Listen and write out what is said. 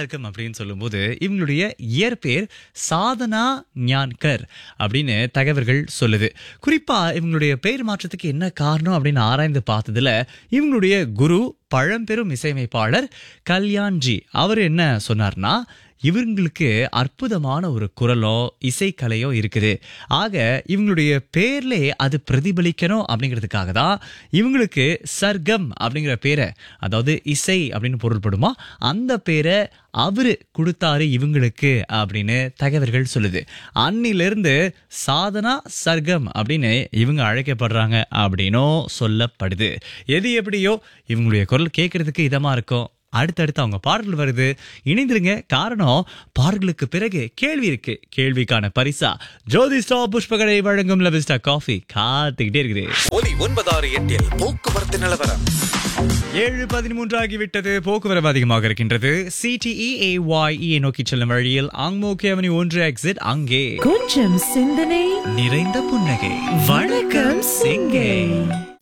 சர்க்கம் அப்படின்னு சொல்லும்போது இவங்களுடைய இயற்பெயர் சாதனா ஞான்கர் அப்படின்னு தகவல்கள் சொல்லுது குறிப்பா இவங்களுடைய பெயர் மாற்றத்துக்கு என்ன காரணம் அப்படின்னு ஆராய்ந்து பார்த்ததுல இவங்களுடைய குரு பழம்பெரும் இசையமைப்பாளர் கல்யாண்ஜி அவர் என்ன சொன்னார்னா இவங்களுக்கு அற்புதமான ஒரு குரலோ இசைக்கலையோ இருக்குது ஆக இவங்களுடைய பேர்லே அது பிரதிபலிக்கணும் அப்படிங்கிறதுக்காக தான் இவங்களுக்கு சர்க்கம் அப்படிங்கிற பேரை அதாவது இசை அப்படின்னு பொருள்படுமா அந்த பேரை அவரு கொடுத்தாரு இவங்களுக்கு அப்படின்னு தகவல்கள் சொல்லுது அன்னிலிருந்து சாதனா சர்க்கம் அப்படின்னு இவங்க அழைக்கப்படுறாங்க அப்படின்னும் சொல்லப்படுது எது எப்படியோ இவங்களுடைய குரல் கேட்கறதுக்கு இதமா இருக்கும் அடுத்தடுத்து அவங்க பாடல்கள் வருது இணைந்திருங்க காரணம் பாடல்களுக்கு பிறகு கேள்வி இருக்கு கேள்விக்கான பரிசா ஜோதி ஸ்டா புஷ்பகடை வழங்கும் லவிஸ்டா காஃபி காத்துக்கிட்டே இருக்குது ஒலி ஒன்பதாறு எட்டில் போக்குவரத்து நிலவரம் ஏழு பதிமூன்று ஆகிவிட்டது போக்குவரவு அதிகமாக இருக்கின்றது சிடிஇ ஏ நோக்கி செல்லும் வழியில் ஆங்மோக்கே அவனி ஒன்று எக்ஸிட் அங்கே கொஞ்சம் சிந்தனை நிறைந்த புன்னகை வணக்கம் சிங்கை